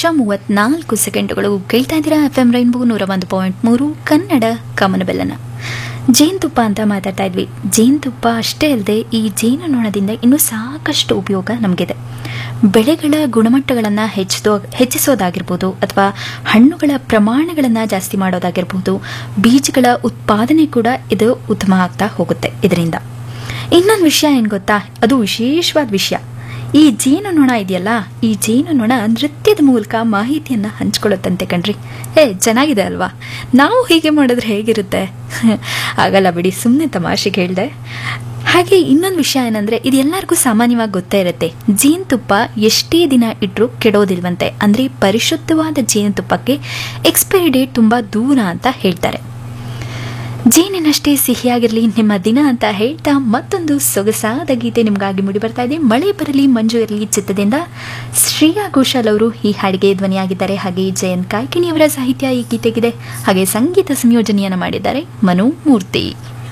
ನಿಮಿಷ ಮೂವತ್ನಾಲ್ಕು ಸೆಕೆಂಡುಗಳು ಕೇಳ್ತಾ ಇದ್ದೀರಾ ಎಫ್ ಎಂ ರೈನ್ಬೋ ನೂರ ಒಂದು ಪಾಯಿಂಟ್ ಮೂರು ಕನ್ನಡ ಕಮನಬೆಲ್ಲನ ಜೇನುತುಪ್ಪ ಅಂತ ಮಾತಾಡ್ತಾ ಇದ್ವಿ ಜೇನುತುಪ್ಪ ಅಷ್ಟೇ ಅಲ್ಲದೆ ಈ ಜೇನುನೊಣದಿಂದ ಇನ್ನೂ ಸಾಕಷ್ಟು ಉಪಯೋಗ ನಮಗಿದೆ ಬೆಳೆಗಳ ಗುಣಮಟ್ಟಗಳನ್ನು ಹೆಚ್ಚಿಸೋ ಹೆಚ್ಚಿಸೋದಾಗಿರ್ಬೋದು ಅಥವಾ ಹಣ್ಣುಗಳ ಪ್ರಮಾಣಗಳನ್ನು ಜಾಸ್ತಿ ಮಾಡೋದಾಗಿರ್ಬೋದು ಬೀಜಗಳ ಉತ್ಪಾದನೆ ಕೂಡ ಇದು ಉತ್ತಮ ಆಗ್ತಾ ಹೋಗುತ್ತೆ ಇದರಿಂದ ಇನ್ನೊಂದು ವಿಷಯ ಏನು ಗೊತ್ತಾ ಅದು ವಿಶೇಷವಾದ ವಿಷಯ ಈ ಜೇನುನೊಣ ಇದೆಯಲ್ಲ ಈ ಜೇನುನೊಣ ನೃತ್ಯದ ಮೂಲಕ ಮಾಹಿತಿಯನ್ನು ಹಂಚ್ಕೊಳ್ಳುತ್ತಂತೆ ಕಣ್ರಿ ಏ ಚೆನ್ನಾಗಿದೆ ಅಲ್ವಾ ನಾವು ಹೀಗೆ ಮಾಡಿದ್ರೆ ಹೇಗಿರುತ್ತೆ ಆಗಲ್ಲ ಬಿಡಿ ಸುಮ್ಮನೆ ತಮಾಷೆಗೆ ಹೇಳಿದೆ ಹಾಗೆ ಇನ್ನೊಂದು ವಿಷಯ ಏನಂದ್ರೆ ಇದು ಎಲ್ಲರಿಗೂ ಸಾಮಾನ್ಯವಾಗಿ ಗೊತ್ತೇ ಇರುತ್ತೆ ಜೇನುತುಪ್ಪ ಎಷ್ಟೇ ದಿನ ಇಟ್ಟರೂ ಕೆಡೋದಿಲ್ವಂತೆ ಅಂದರೆ ಪರಿಶುದ್ಧವಾದ ಜೇನುತುಪ್ಪಕ್ಕೆ ಎಕ್ಸ್ಪೈರಿ ಡೇಟ್ ತುಂಬ ದೂರ ಅಂತ ಹೇಳ್ತಾರೆ ಜೇನಿನಷ್ಟೇ ಸಿಹಿಯಾಗಿರಲಿ ನಿಮ್ಮ ದಿನ ಅಂತ ಹೇಳ್ತಾ ಮತ್ತೊಂದು ಸೊಗಸಾದ ಗೀತೆ ನಿಮಗಾಗಿ ಮೂಡಿ ಬರ್ತಾ ಇದೆ ಮಳೆ ಬರಲಿ ಮಂಜು ಇರಲಿ ಚಿತ್ತದಿಂದ ಶ್ರೇಯಾ ಘೋಷಾಲ್ ಅವರು ಈ ಹಾಡಿಗೆ ಧ್ವನಿಯಾಗಿದ್ದಾರೆ ಹಾಗೆ ಜಯಂತ್ ಕಾಯ್ಕಿಣಿಯವರ ಸಾಹಿತ್ಯ ಈ ಗೀತೆಗಿದೆ ಹಾಗೆ ಸಂಗೀತ ಸಂಯೋಜನೆಯನ್ನು ಮಾಡಿದ್ದಾರೆ ಮನು ಮೂರ್ತಿ